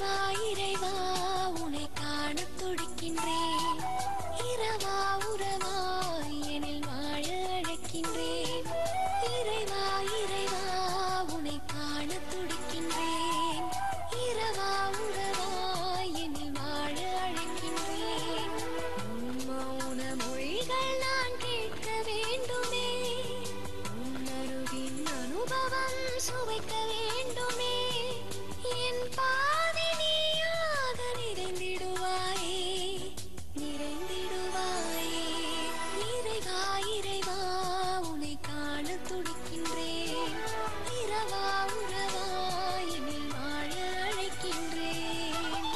இறைவா இறைவா உன்னை காணத் துடிக்கின்றேன் இரவா உறவா எனில் வாழ அழைக்கின்றேன் இறைவா இறைவா உன்னை காணத் துடிக்கின்றேன் இரவா உறவா எனில் வாழ அழைக்கின்றேன் உன் மௌன மொழிகள் நான் கேட்க வேண்டுமே உன்னருவின் அனுபவம் சுவைக்க வேண்டுமே என் பாதி நீயாக நிறைந்திடுவாயே நிறைந்திடுவாயே இறைவா இறைவா உன்னை காண துடிக்கின்றேன் இரவா உறவா எனில் வாழ அழைக்கின்றேன்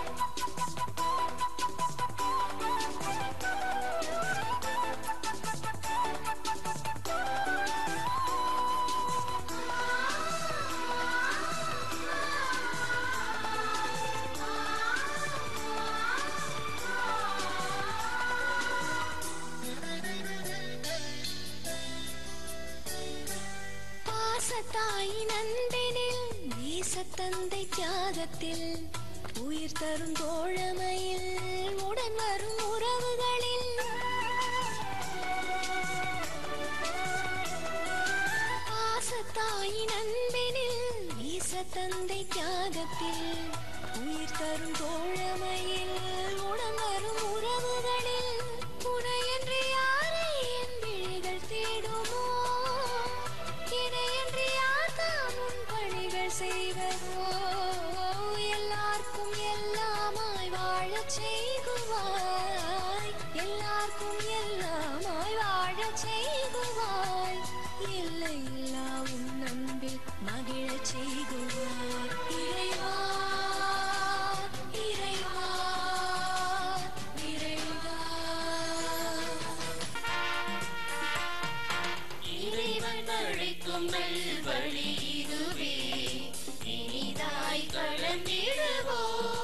பாசத்தாயின் அன்பினில் நேசத்தந்தை தியாகத்தில் உயிர் தரும் தோழமையில் உடன் வரும் உறவுகளில் பாசத்தாயின் அன்பினில் நேசத்தந்தை தியாகத்தில் உயிர் தரும் தோழமையில் உடன் வரும் உறவுகளில் உனையன்று யாரை என் விழிகள் தேடுமோ இணையன்று யார் தான் உன் பணிகள் செய்வதோ எல்லாருக்கும் எல்லாமாய் வாழச் செய்குவாய் எல்லாருக்கும் எல்லாமாய் வாழச் செய்குவாய் எல்லை இல்லா உன் அன்பில் மகிழச் செய்குவாய் இறைவா இறைவா இறைவா இறைவன் அழைக்கும் நல்வழி இதுவே இனிதாய் கலந்திடுவோ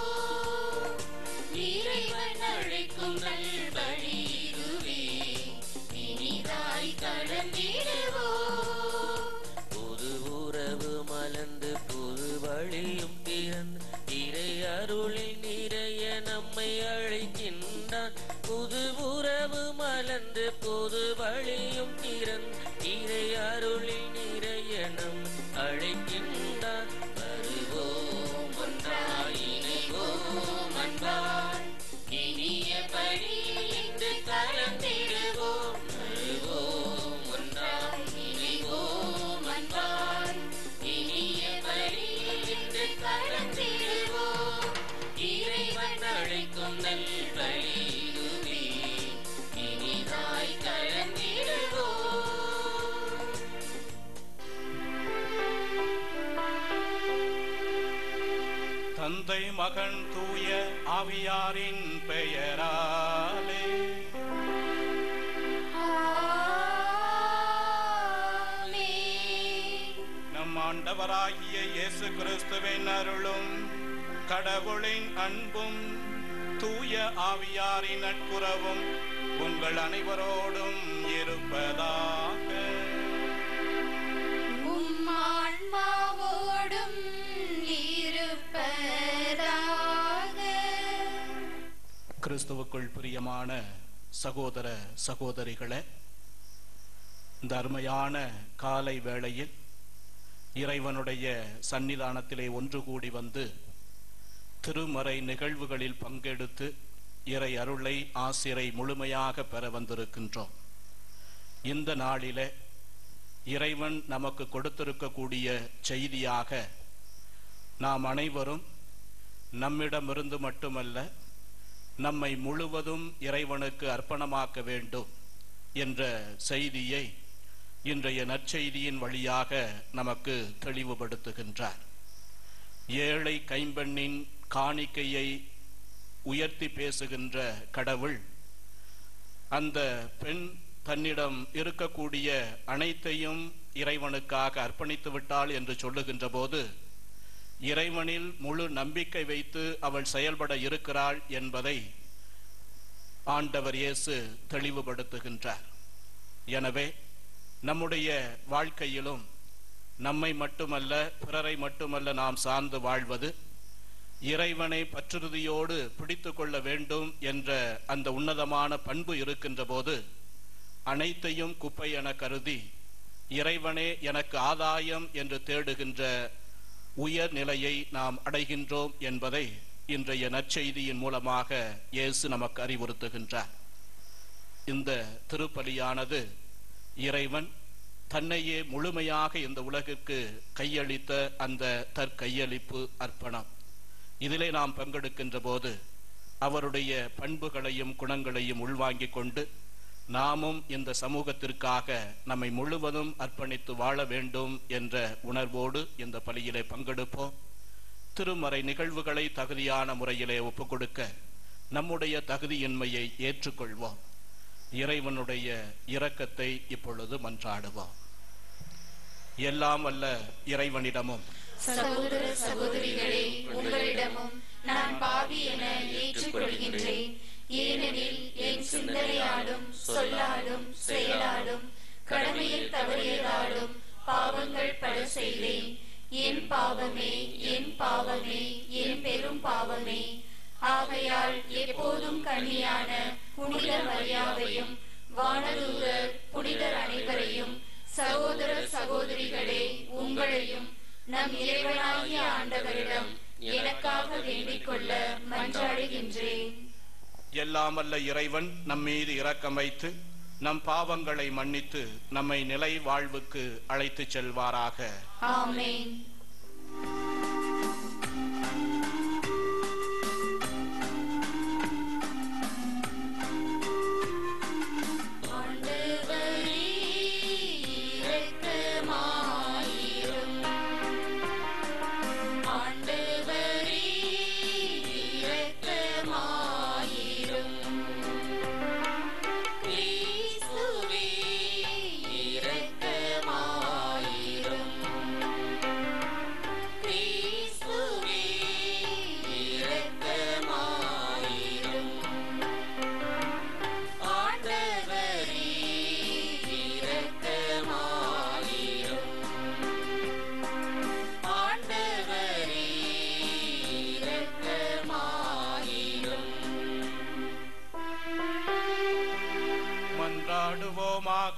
இறைவன் அழைக்கும் நல்வழி இதுவே இனிதாய் கலந்திடுவோ புது உறவு மலர்ந்து புது வழியும் திறந்து இறை அருளில் நிறைய நம்மை அழைக்கின்றான் புது உறவு மலர்ந்து புது வழியும் திறந்து இறை அருளில் நிறைய நம் அழைக்கின்றான் வருவோம் ஒன்றாய் இணைவோம் அன்பாய் இனிய பணியில் இன்று கலந்திடுவோம் வருவோம் ஒன்றாய் இணைவோம் அன்பாய் இனிய பணியில் இன்று கலந்திடுவோம் இறைவன் அழைக்கும் நல்வழி இதுவே இனிதாய் கலந்திடுவோம் தந்தை மகன் தூய ஆவியாரின் பெயராலே நம் ஆண்டவராகிய இயேசு கிறிஸ்துவின் அருளும் கடவுளின் அன்பும் தூய ஆவியாரின் நட்புறவும் உங்கள் அனைவரோடும் இருப்பதாக உம்மான்மாவோடும் இருப்பதாக கிறிஸ்துவுக்குள் பிரியமான சகோதர சகோதரிகளே இந்த அருமையான காலை வேளையில் இறைவனுடைய சன்னிதானத்திலே ஒன்று கூடி வந்து திருமறை நிகழ்வுகளில் பங்கெடுத்து இறை அருளை ஆசிரை முழுமையாக பெற வந்திருக்கின்றோம் இந்த நாளிலே இறைவன் நமக்கு கொடுத்திருக்கக்கூடிய செய்தியாக நாம் அனைவரும் நம்மிடமிருந்து மட்டுமல்ல நம்மை முழுவதும் இறைவனுக்கு அர்ப்பணமாக்க வேண்டும் என்ற செய்தியை இன்றைய நற்செய்தியின் வழியாக நமக்கு தெளிவுபடுத்துகின்றார் ஏழை கைம்பெண்ணின் காணிக்கையை உயர்த்தி பேசுகின்ற கடவுள் அந்த பெண் தன்னிடம் இருக்கக்கூடிய அனைத்தையும் இறைவனுக்காக அர்ப்பணித்து விட்டாள் என்று சொல்லுகின்ற போது இறைவனில் முழு நம்பிக்கை வைத்து அவள் செயல்பட இருக்கிறாள் என்பதை ஆண்டவர் இயேசு தெளிவுபடுத்துகின்றார் எனவே நம்முடைய வாழ்க்கையிலும் நம்மை மட்டுமல்ல பிறரை மட்டுமல்ல நாம் சார்ந்து வாழ்வது இறைவனை பற்றுறுதியோடு பிடித்து கொள்ள வேண்டும் என்ற அந்த உன்னதமான பண்பு இருக்கின்ற போது அனைத்தையும் குப்பை என கருதி இறைவனே எனக்கு ஆதாயம் என்று தேடுகின்ற உயர் நிலையை நாம் அடைகின்றோம் என்பதை இன்றைய நற்செய்தியின் மூலமாக இயேசு நமக்கு அறிவுறுத்துகின்றார் இந்த திருப்பலியானது இறைவன் தன்னையே முழுமையாக இந்த உலகிற்கு கையளித்த அந்த தற்கையளிப்பு அர்ப்பணம் இதிலே நாம் பங்கெடுக்கின்ற போது அவருடைய பண்புகளையும் குணங்களையும் உள்வாங்கிக் கொண்டு நாமும் இந்த சமூகத்திற்காக நம்மை முழுவதும் அர்ப்பணித்து வாழ வேண்டும் என்ற உணர்வோடு இந்த பலியிலே பங்கெடுப்போம் திருமறை நிகழ்வுகளை தகுதியான முறையிலே ஒப்புக்கொடுக்க நம்முடைய தகுதியின்மையை ஏற்றுக்கொள்வோம் இறைவனுடைய இரக்கத்தை இப்பொழுது மன்றாடுவோம் எல்லாம் வல்ல இறைவனிடமும் சகோதர சகோதரிகளே உங்களிடமும் நான் பாவி என ஏற்றுக்கொள்கின்றேன் ஏனெனில் என் சிந்தனையாலும் சொல்லாலும் செயலாலும் கடமையில் தவறியதாலும் பாவங்கள் பல செய்தேன் என் பாவமே என் பாவமே என் பெரும் பாவமே ஆகையால் எப்போதும் கண்ணியான புனித மரியாதையும் வானதூதர் புனிதர் அனைவரையும் சகோதர சகோதரிகளே உங்களையும் நம் இறைவனாகிய ஆண்டவரிடம் எனக்காக வேண்டிக் கொள்ள மன்றாடுகின்றேன் எல்லாம் வல்ல இறைவன் நம் மீது இரக்கம் வைத்து நம் பாவங்களை மன்னித்து நம்மை நிலை வாழ்வுக்கு அழைத்துச் செல்வாராக ஆமென் ஆண்டவரே இரக்கமாயிரும் ஆண்டவரே இரக்கமாயிரும் கிறிஸ்துவே இரக்கமாயிரும் கிறிஸ்துவே இரக்கமாயிரும் ஆண்டவரே இரக்கமாயிரும் ஆண்டவரே இரக்கமாயிரும் மன்றாடுவோமாக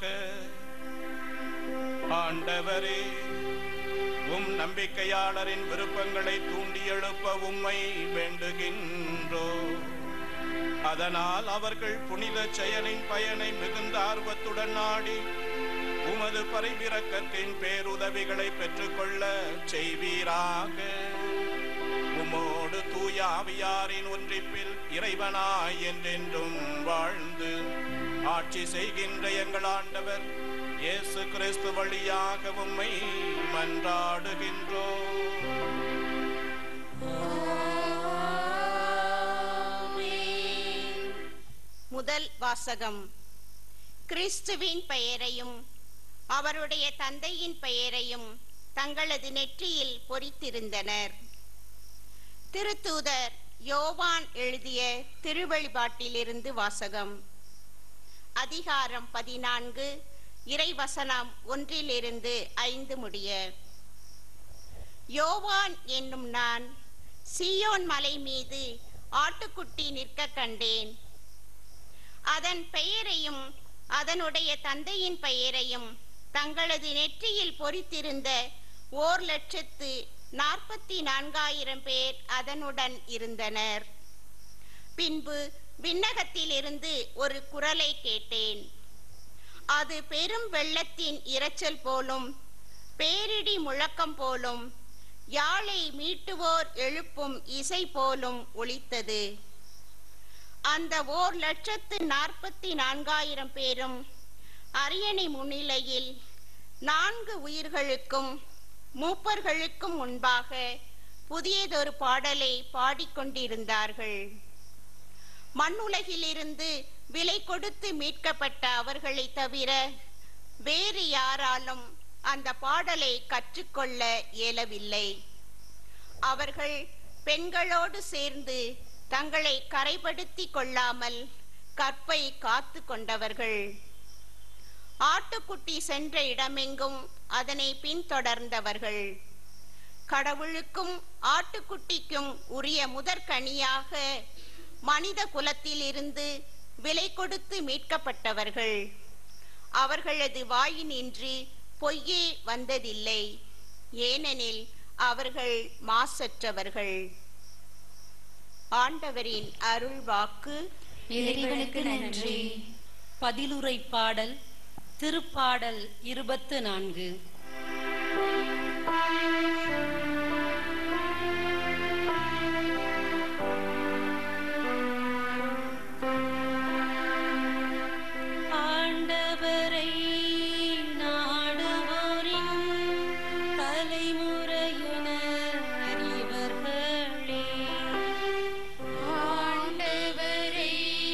ஆண்டவரே உம் நம்பிக்கையாளரின் விருப்பங்களை தூண்டி எழுப்ப உம்மை வேண்டுகின்றோ அதனால் அவர்கள் புனித செயலின் பயனை மிகுந்த ஆர்வத்துடன் நாடி உமது பரிவிரக்கத்தின் பேருதவிகளை பெற்றுக்கொள்ள செய்வீராக உமோடு தூய ஆவியாரின் ஒன்றிப்பில் இறைவனாய் என்றென்றும் வாழ்ந்து ஆட்சி செய்கின்ற எங்கள் ஆண்டவர் இயேசு கிறிஸ்து வழியாக உம்மை மன்றாடுகின்றோம் முதல் வாசகம் கிறிஸ்துவின் பெயரையும் அவருடைய தந்தையின் பெயரையும் தங்களது நெற்றியில் பொறித்திருந்தனர் திருத்தூதர் யோவான் எழுதிய திருவழிபாட்டிலிருந்து வாசகம் அதிகாரம் பதினான்கு இறைவசனம் ஒன்றிலிருந்து ஐந்து முடிய யோவான் என்னும் நான் சீயோன் மலை மீது ஆட்டுக்குட்டி நிற்க கண்டேன் அதன் பெயரையும் அதனுடைய தந்தையின் பெயரையும் தங்களது நெற்றியில் பொறித்திருந்த ஓர் லட்சத்து நாற்பத்தி நான்காயிரம் பேர் அதனுடன் இருந்தனர் பின்பு விண்ணகத்திலிருந்து ஒரு குரலை கேட்டேன் அது பெரும் வெள்ளத்தின் இரைச்சல் போலும் பேரிடி முழக்கம் போலும் யாழை மீட்டுவோர் எழுப்பும் இசை போலும் ஒலித்தது அந்த ஓர் லட்சத்து நாற்பத்தி நான்காயிரம் பேரும் அரியணை முன்னிலையில் நான்கு உயிர்களுக்கும் மூப்பர்களுக்கும் முன்பாக புதியதொரு பாடலை பாடிக்கொண்டிருந்தார்கள் மண்ணுலகிலிருந்து விலை கொடுத்து மீட்கப்பட்ட அவர்களை தவிர வேறு யாராலும் அந்த பாடலை கற்றுக்கொள்ள இயலவில்லை அவர்கள் பெண்களோடு சேர்ந்து தங்களை கரைப்படுத்திக் கொள்ளாமல் கற்பை காத்து கொண்டவர்கள் ஆட்டுக்குட்டி சென்ற இடமெங்கும் அதனை பின்தொடர்ந்தவர்கள் கடவுளுக்கும் ஆட்டுக்குட்டிக்கும் உரிய முதற்கனியாக மனித குலத்தில் இருந்து விலை கொடுத்து மீட்கப்பட்டவர்கள் அவர்களது வாயினின்று பொய்யே வந்ததில்லை ஏனெனில் அவர்கள் மாசற்றவர்கள் ஆண்டவரின் அருள் வாக்கு இறைவனுக்கு நன்றி பதிலுரை பாடல் திருப்பாடல் இருபத்து நான்கு ஆண்டவரை நாடுவோரின் தலைமுறையினர் இவர்களே ஆண்டவரை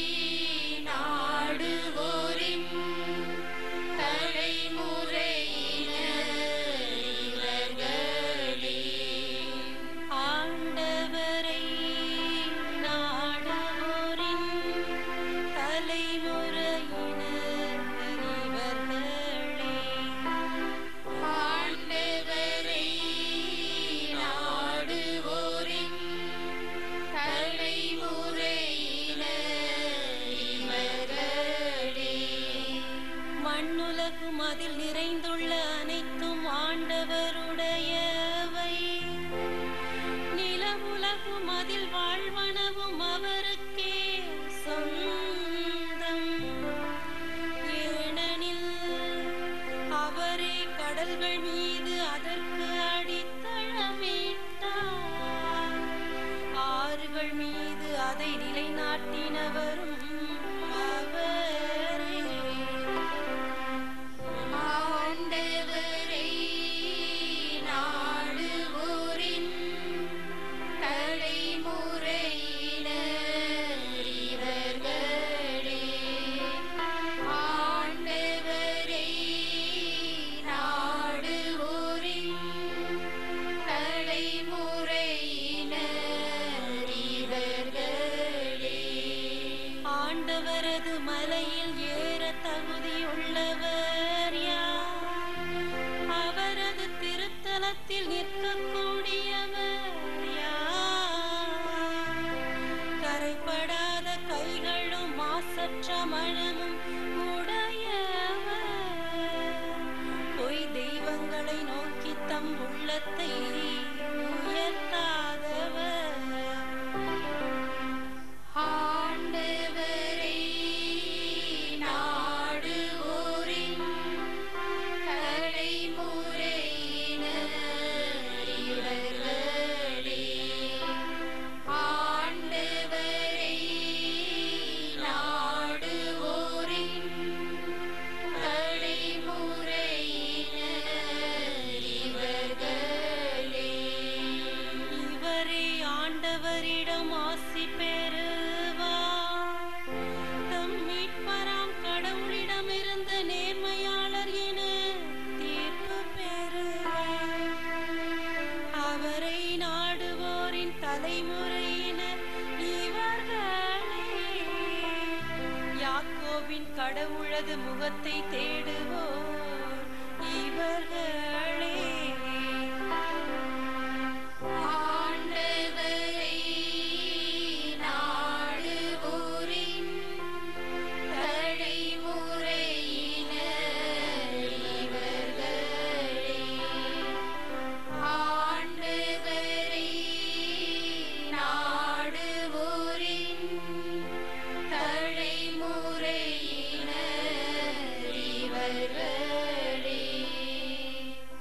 நாடுவோரின் தலைமுறையினர் இவர்களே. ஆண்டவரை நாடுவோரின் தலைமுறையினர் இவர்களே ஆண்டவரை நாடுவோரின் தலைமுறையினர் இவர்களே. மண்ணுலகும் அதில் நிறைந்துள்ள அனைத்தும் ஆண்டவருடையவை நிலவுலகும் அதில் வாழ்வனவும் அவருக்கே சொந்தம் ஏனெனில் அவரே கடல்கள் மீது அதற்கு அடித்தளமிட்டார் ஆறுகள் மீது அதை நிலைநாட்டினவரும் அவரே ஆண்டவரை நாடுவோரின் தலைமுறையினர் இவர்களே. ஆண்டவரை நாடுவோரின் தலைமுறையினர் இவர்களே. ஆண்டவரது மலையில் ஏற தகுதியுள்ளவர் யார் அவரது திருத்தலத்தில் நிற்கக்கூடியவர் யார் கரைப்படாத கைகளும் மாசற்ற மனமும் உடையவர் பொய் தெய்வங்களை நோக்கி தம் உள்ளத்தை உயர்த்தாதவர் ஆண்டவரை நாடுவோரின் தலைமுறையினர் இவர்களே. ஆண்டவரை நாடுவோரின் தலைமுறையினர் இவர்களே. இவரே ஆண்டவரிடம் ஆசி பெறுவார் தம் மீட்பராம் கடவுளிடமிருந்து நேர்மையாளர் என தீர்ப்பு பெறுவார் அவரை நாடுவோரின் தலைமுறையினர் இவர்களே யாக்கோபின் கடவுளது முகத்தை தேடுவோர் இவர்களே ஆண்டவரை நாடுவோரின் தலைமுறையினர் இவர்களே. ஆண்டவரை நாடுவோரின் தலைமுறையினர் இவர்களே.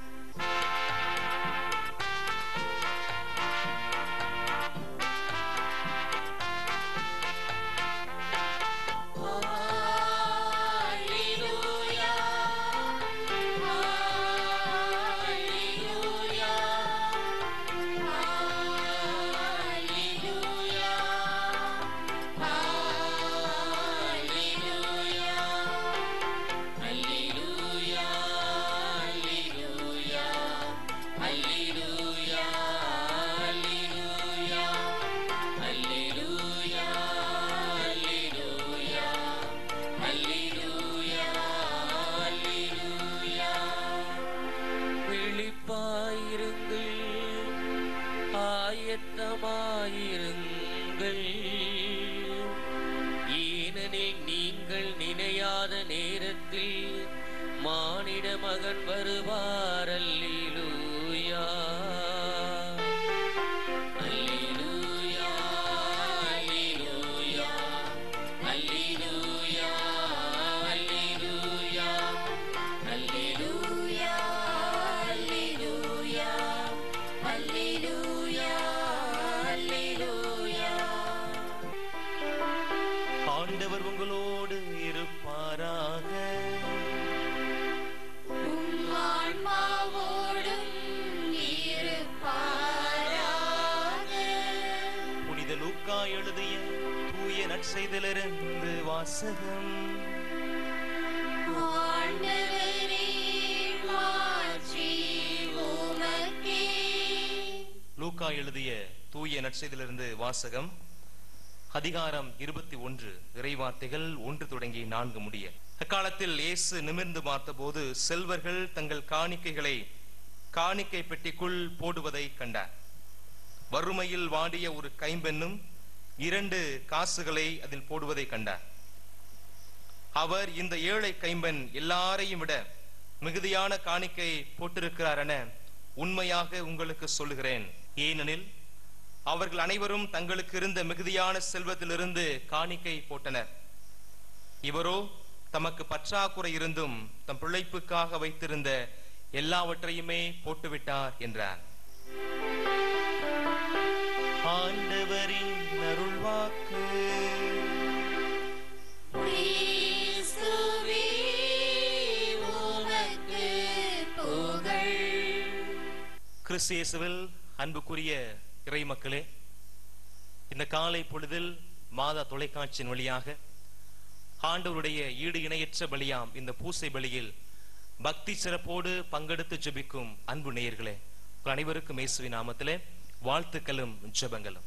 மகன் வருவார் அல்லேலூயா அல்லேலூயா அல்லேலூயா அல்லேலூயா அல்லேலூயா அல்லேலூயா அல்லேலூயா அல்லேலூயா அல்லேலூயா ஆண்டவர் உங்களோடு இருப்பாராக உம் ஆன்மாவோடும் இருப்பாராக புனித லூக்கா எழுதிய தூய நற்செய்திலிருந்து வாசகம் ஆண்டவரே மாற்றி உமக்கே லூக்கா எழுதிய தூய நற்செய்திலிருந்து வாசகம் அதிகாரம் இருபத்தி ஒன்று இறைவார்த்தைகள் ஒன்று தொடங்கி நான்கு முடிய அக்காலத்தில் இயேசு நிமிர்ந்து பார்த்தபோது செல்வர்கள் தங்கள் காணிக்கைகளை காணிக்கை பெட்டிக்குள் போடுவதை கண்டார் வறுமையில் வாடிய ஒரு கைம்பெண்ணும் இரண்டு காசுகளை அதில் போடுவதை கண்டார் அவர் இந்த ஏழை கைம்பெண் எல்லாரையும் விட மிகுதியான காணிக்கை போட்டிருக்கிறார் என உண்மையாக உங்களுக்கு சொல்லுகிறேன் ஏனெனில் அவர்கள் அனைவரும் தங்களுக்கு இருந்த மிகுதியான செல்வத்திலிருந்து காணிக்கை போட்டனர் இவரோ தமக்கு பற்றாக்குறை இருந்தும் தம் பிழைப்புக்காக வைத்திருந்த எல்லாவற்றையுமே போட்டுவிட்டார் என்றார் ஆண்டவரின் அருள்வாக்கு கிறிஸ்துவே உமக்கு புகழ் கிறிஸ்து இயேசுவில் அன்புக்குரிய இறை மக்களே இந்த காலை பொழுதில் மாதா தொலைக்காட்சியின் வழியாக ஆண்டவருடைய ஈடு இணையற்ற பலியாம் இந்த பூசை பலியில் பக்தி சிறப்போடு பங்கெடுத்து ஜெபிக்கும் அன்பு நேயர்களே உங்கள் அனைவருக்கும் இயேசுவின் நாமத்திலே வாழ்த்துக்களும் ஜெபங்களும்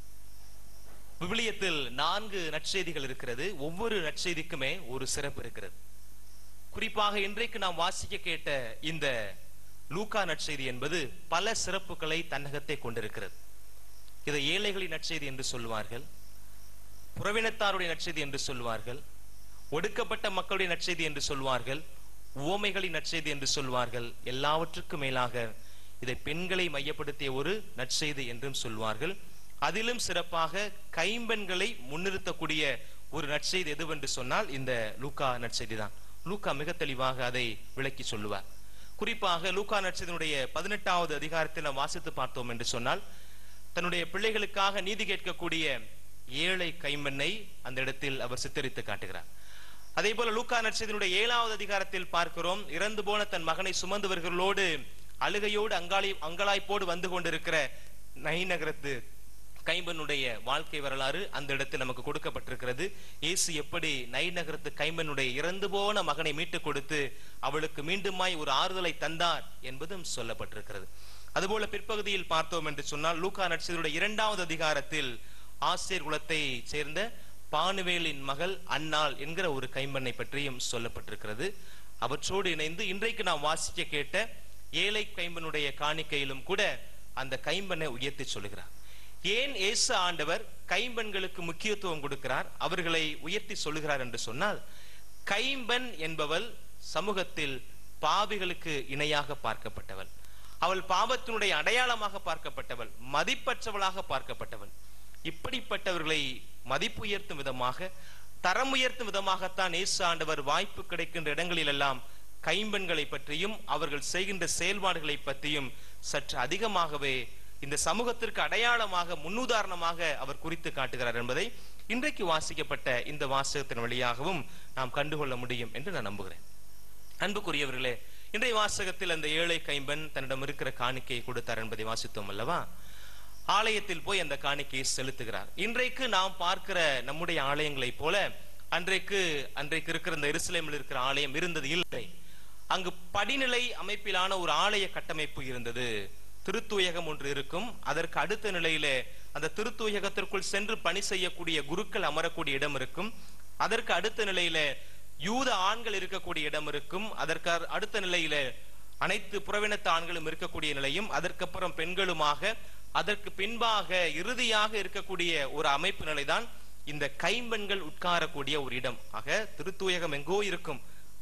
விவிலியத்தில் நான்கு நற்செய்திகள் இருக்கிறது ஒவ்வொரு நற்செய்திக்குமே ஒரு சிறப்பு இருக்கிறது குறிப்பாக இன்றைக்கு நாம் வாசிக்க கேட்ட இந்த லூக்கா நற்செய்தி என்பது பல சிறப்புகளை தன்னகத்தை கொண்டிருக்கிறது இதை ஏழைகளின் நற்செய்தி என்று சொல்வார்கள் புறவினத்தாருடைய நற்செய்தி என்று சொல்வார்கள் ஒடுக்கப்பட்ட மக்களுடைய நற்செய்தி என்று சொல்வார்கள் உவமைகளின் நற்செய்தி என்று சொல்வார்கள் எல்லாவற்றுக்கும் மேலாக இதை பெண்களை மையப்படுத்திய ஒரு நற்செய்தி என்றும் சொல்வார்கள் அதிலும் சிறப்பாக கைம்பெண்களை முன்னிறுத்தக்கூடிய ஒரு நற்செய்தி எதுவென்று சொன்னால் இந்த லூக்கா நற்செய்தி தான் லூக்கா மிக தெளிவாக அதை விளக்கி சொல்லுவார் குறிப்பாக லூக்கா நட்சத்தினுடைய பதினெட்டாவது அதிகாரத்தில் நாம் வாசித்து பார்த்தோம் என்று சொன்னால் தன்னுடைய பிள்ளைகளுக்காக நீதி கேட்கக்கூடிய ஏழை கைமண்ணை அந்த இடத்தில் அவர் சித்தரித்து காட்டுகிறார் அதே போல லூக்கா நட்சத்தினுடைய ஏழாவது அதிகாரத்தில் பார்க்கிறோம் இறந்து போன தன் மகனை சுமந்தவர்களோடு அழுகையோடு அங்காளி அங்கலாய்ப்போடு வந்து கொண்டிருக்கிற நை நகரத்து கைம்பனுடைய வாழ்க்கை வரலாறு அந்த இடத்தில் நமக்கு கொடுக்கப்பட்டிருக்கிறது இயேசு எப்படி நை நகரத்து கைம்பனுடைய இறந்து போன மகனை மீட்டுக் கொடுத்து அவளுக்கு மீண்டுமாய் ஒரு ஆறுதலை தந்தார் என்பதும் சொல்லப்பட்டிருக்கிறது அதுபோல பிற்பகுதியில் பார்த்தோம் என்று சொன்னால் லூக்கா நட்சத்தினுடைய இரண்டாவது அதிகாரத்தில் ஆசிரியர் குலத்தை சேர்ந்த பானுவேலின் மகள் அன்னாள் என்கிற ஒரு கைம்பெண்ணை பற்றியும் சொல்லப்பட்டிருக்கிறது அவற்றோடு இணைந்து இன்றைக்கு நாம் வாசிக்க கேட்ட ஏழை கைம்பனுடைய காணிக்கையிலும் கூட அந்த கைம்பெண்ணை உயர்த்தி சொல்லுகிறார் ஏன் இயேசு ஆண்டவர் கைம்பெண்களுக்கு முக்கியத்துவம் கொடுக்கிறார் அவர்களை உயர்த்தி சொல்லுகிறார் என்று சொன்னால் கைம்பெண் என்பவள் சமூகத்தில் பாவிகளுக்கு இணையாக பார்க்கப்பட்டவள் அவள் பாவத்தினுடைய அடையாளமாக பார்க்கப்பட்டவள் மதிப்பற்றவளாக பார்க்கப்பட்டவள் இப்படிப்பட்டவர்களை மதிப்பு உயர்த்தும் விதமாக தரம் உயர்த்தும் விதமாகத்தான் இயேசு ஆண்டவர் வாய்ப்பு கிடைக்கின்ற இடங்களில் எல்லாம் கைம்பெண்களை பற்றியும் அவர்கள் செய்கின்ற செயல்பாடுகளை பற்றியும் சற்று அதிகமாகவே இந்த சமூகத்திற்கு அடையாளமாக முன்னுதாரணமாக அவர் குறித்து காட்டுகிறார் என்பதை இன்றைக்கு வாசிக்கப்பட்ட இந்த வாசகத்தின் வழியாகவும் நாம் கண்டுகொள்ள முடியும் என்று நான் நம்புகிறேன் அன்புக்குரியவர்களே இன்றைய வாசகத்தில் அந்த ஏழை கைம்பெண் தன்னிடம் இருக்கிற காணிக்கையை கொடுத்தார் என்பதை வாசித்தோம் அல்லவா ஆலயத்தில் போய் அந்த காணிக்கையை செலுத்துகிறார் இன்றைக்கு நாம் பார்க்கிற நம்முடைய ஆலயங்களைப் போல அன்றைக்கு அன்றைக்கு இருக்கிற இந்த எருசலேமில் இருக்கிற ஆலயம் இருந்தது இல்லை அங்கு படிநிலை அமைப்பிலான ஒரு ஆலய கட்டமைப்பு இருந்தது திருத்தூயகம் ஒன்று இருக்கும் அதற்கு அடுத்த நிலையிலே அந்த திருத்தூயகத்திற்குள் சென்று பணி செய்யக்கூடிய குருக்கள் அமரக்கூடிய இடம் இருக்கும் அதற்கு அடுத்த நிலையில யூத ஆண்கள் இருக்கக்கூடிய இடம் இருக்கும் அதற்கு அ- அடுத்த நிலையில அனைத்து புறவினத்து ஆண்களும் இருக்கக்கூடிய நிலையும் அதற்கப்புறம் பெண்களுமாக அதற்கு பின்பாக இறுதியாக இருக்கக்கூடிய ஒரு அமைப்பு நிலைதான் இந்த கைம்பெண்கள் உட்காரக்கூடிய ஒரு இடம் ஆக திருத்தூயகம் எங்கோ இருக்கும்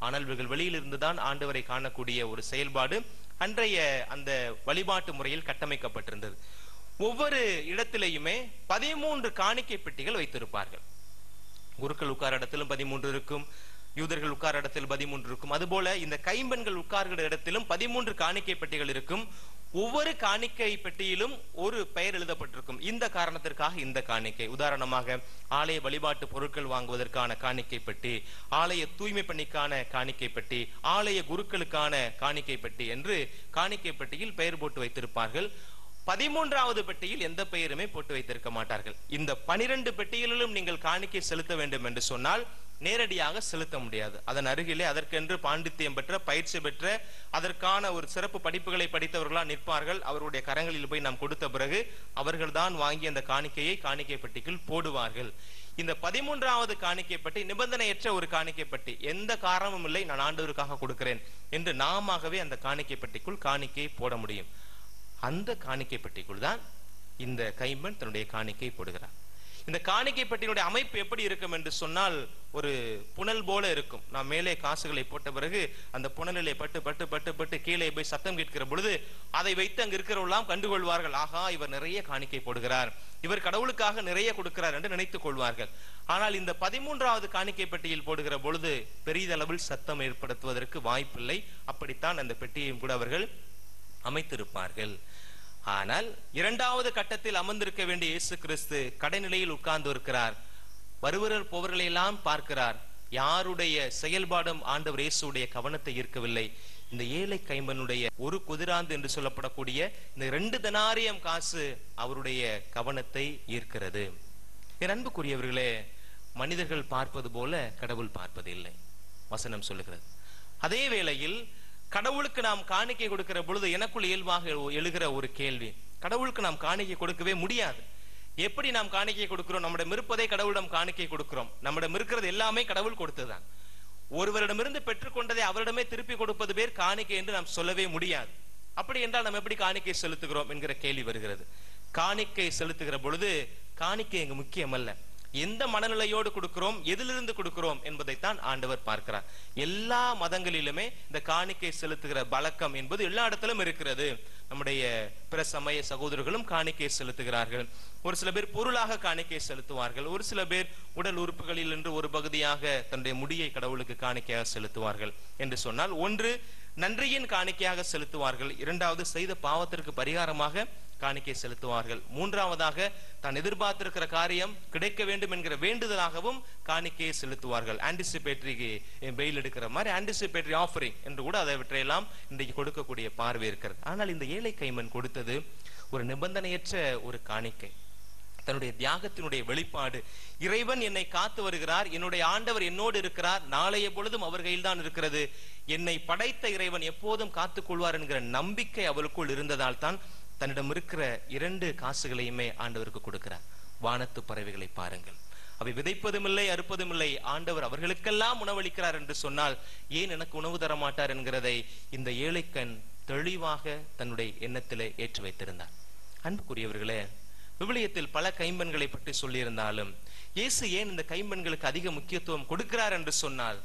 ஆனால் இவர்கள் வெளியில் இருந்துதான் ஆண்டவரை காணக்கூடிய ஒரு செயல்பாடு அன்றைய அந்த வழிபாட்டு முறையில் கட்டமைக்கப்பட்டிருந்தது ஒவ்வொரு இடத்திலேயுமே பதிமூன்று காணிக்கை பெட்டிகள் வைத்திருப்பார்கள் குருக்கள் உட்கார இடத்திலும் பதிமூன்று இருக்கும் யூதர்கள் உட்கார இடத்தில் பதிமூன்று இருக்கும் அதுபோல இந்த கைம்பெண்கள் உட்கார்கிற இடத்திலும் பதிமூன்று காணிக்கை பெட்டிகள் இருக்கும் ஒவ்வொரு காணிக்கை பெட்டியிலும் ஒரு பெயர் எழுதப்பட்டிருக்கும் இந்த காரணத்திற்காக இந்த காணிக்கை உதாரணமாக ஆலய வழிபாட்டு பொருட்கள் வாங்குவதற்கான காணிக்கை பெட்டி ஆலய தூய்மை பணிக்கான காணிக்கை பெட்டி ஆலய குருக்களுக்கான காணிக்கை பெட்டி என்று காணிக்கை பெட்டியில் பெயர் போட்டு வைத்திருப்பார்கள் பதிமூன்றாவது பெட்டியில் எந்த பெயருமே போட்டு வைத்திருக்க மாட்டார்கள் இந்த பனிரெண்டு பெட்டிகளிலும் நீங்கள் காணிக்கை செலுத்த வேண்டும் என்று சொன்னால் நேரடியாக செலுத்த முடியாது அதன் அருகிலே அதற்கென்று பாண்டித்தியம் பெற்ற பயிற்சி பெற்ற அதற்கான ஒரு சிறப்பு படிப்புகளை படித்தவர்களா நிற்பார்கள் அவருடைய கரங்களில் போய் நாம் கொடுத்த பிறகு அவர்கள்தான் வாங்கி அந்த காணிக்கையை காணிக்கை பெட்டிக்குள் போடுவார்கள் இந்த பதிமூன்றாவது காணிக்கை பெட்டி நிபந்தனையற்ற ஒரு காணிக்கை பெட்டி எந்த காரணமும் இல்லை நான் ஆண்டவருக்காக கொடுக்கிறேன் என்று நாமாகவே அந்த காணிக்கை பெட்டிக்குள் காணிக்கையை போட முடியும் அந்த காணிக்கை பெட்டிக்குள் தான் இந்த கைம்பெண் தன்னுடைய காணிக்கை போடுகிறார் இந்த காணிக்கை பெட்டியினுடைய அமைப்பு எப்படி இருக்கும் என்று சொன்னால் ஒரு புனல் போல இருக்கும் நாம் மேலே காசுகளை போட்ட பிறகு அந்த புனலிலே பட்டு பட்டு பட்டு பட்டு கீழே போய் சத்தம் கேட்கிற பொழுது அதை வைத்து அங்கு இருக்கிறவெல்லாம் கண்டுகொள்வார்கள் ஆகா இவர் நிறைய காணிக்கை போடுகிறார் இவர் கடவுளுக்காக நிறைய கொடுக்கிறார் என்று நினைத்துக் கொள்வார்கள் ஆனால் இந்த பதிமூன்றாவது காணிக்கை பெட்டியில் போடுகிற பொழுது பெரிதளவில் சத்தம் ஏற்படுத்துவதற்கு வாய்ப்பில்லை அப்படித்தான் அந்த பெட்டியையும் கூட அவர்கள் அமைத்திருப்பார்கள் ஆனால் இரண்டாவது கட்டத்தில் அமர்ந்திருக்க வேண்டிய இயேசு கிறிஸ்து கடைநிலையில் உட்கார்ந்து இருக்கிறார் வருவரர் போவர்களை எல்லாம் பார்க்கிறார் யாருடைய செயல்பாடும் ஆண்டவர் இயேசுடைய கவனத்தை ஈர்க்கவில்லை இந்த ஏழை கைம்பனுடைய ஒரு குதிராந்து என்று சொல்லப்படக்கூடிய இந்த ரெண்டு தனாரியம் காசு அவருடைய கவனத்தை ஈர்க்கிறது என் அன்புக்குரியவர்களே மனிதர்கள் பார்ப்பது போல கடவுள் பார்ப்பது இல்லை வசனம் சொல்லுகிறது அதே வேளையில் கடவுளுக்கு நாம் காணிக்கை கொடுக்கிற பொழுது எனக்குள் இயல்பாக எழுகிற ஒரு கேள்வி கடவுளுக்கு நாம் காணிக்கை கொடுக்கவே முடியாது எப்படி நாம் காணிக்கை கொடுக்கிறோம் நம்மிடம் இருப்பதை கடவுளிடம் காணிக்கை கொடுக்கிறோம் நம்மிடம் இருக்கிறது எல்லாமே கடவுள் கொடுத்ததுதான் ஒருவரிடமிருந்து பெற்றுக்கொண்டதை அவரிடமே திருப்பி கொடுப்பது பேர் காணிக்கை என்று நாம் சொல்லவே முடியாது அப்படி என்றால் நாம் எப்படி காணிக்கை செலுத்துகிறோம் என்கிற கேள்வி வருகிறது காணிக்கை செலுத்துகிற பொழுது காணிக்கை இங்கு முக்கியமல்ல எந்த மனநிலையோடு கொடுக்கிறோம் எதிலிருந்து கொடுக்கிறோம் என்பதைத்தான் ஆண்டவர் பார்க்கிறார் எல்லா மதங்களிலுமே இந்த காணிக்கை செலுத்துகிற பழக்கம் என்பது எல்லா இடத்திலும் இருக்கிறது நம்முடைய பிற சமய சகோதரர்களும் காணிக்கை செலுத்துகிறார்கள் ஒரு சில பேர் பொருளாக காணிக்கை செலுத்துவார்கள் ஒரு சில பேர் உடல் உறுப்புகளில் என்று ஒரு பகுதியாக தன்னுடைய முடியை கடவுளுக்கு காணிக்கையாக செலுத்துவார்கள் என்று சொன்னால் ஒன்று நன்றியின் காணிக்கையாக செலுத்துவார்கள் இரண்டாவது செய்த பாவத்திற்கு பரிகாரமாக காணிக்கை செலுத்துவார்கள் மூன்றாவதாக தான் எதிர்பார்த்திருக்கிற காரியம் கிடைக்க வேண்டும் என்கிற வேண்டுதலாகவும் காணிக்கையை செலுத்துவார்கள் ஆன்டிசிபேட்டரி பெயில் எடுக்கிற மாதிரி ஆன்டிசிபேட்டரி ஆஃபரிங் என்று கூட அதை விற்றையெல்லாம் இன்றைக்கு கொடுக்கக்கூடிய பார்வை இருக்கிறது ஆனால் இந்த ஏழை கைமன் கொடுத்தது ஒரு நிபந்தனையற்ற ஒரு காணிக்கை தன்னுடைய தியாகத்தினுடைய வெளிப்பாடு இறைவன் என்னை காத்து வருகிறார் என்னுடைய ஆண்டவர் என்னோடு இருக்கிறார் நாளைய பொழுதும் அவர் கையில் தான் இருக்கிறது என்னை படைத்த இறைவன் எப்போதும் காத்துக் கொள்வார் என்கிற நம்பிக்கை அவளுக்குள் இருந்ததால் தான் தன்னிடம் இருக்கிற இரண்டு காசுகளையுமே ஆண்டவருக்கு கொடுக்கிறார் வானத்து பறவைகளை பாருங்கள் அவை விதைப்பதும் இல்லை அறுப்பதும் இல்லை ஆண்டவர் அவர்களுக்கெல்லாம் உணவளிக்கிறார் என்று சொன்னால் ஏன் எனக்கு உணவு தர மாட்டார் என்கிறதை இந்த ஏழைக்கண் தெளிவாக தன்னுடைய எண்ணத்திலே ஏற்றி வைத்திருந்தார் அன்புக்குரியவர்களே விவிலியத்தில் பல கைம்பெண்களை பற்றி சொல்லியிருந்தாலும் இயேசு ஏன் இந்த கைம்பெண்களுக்கு அதிக முக்கியத்துவம் கொடுக்கிறார் என்று சொன்னால்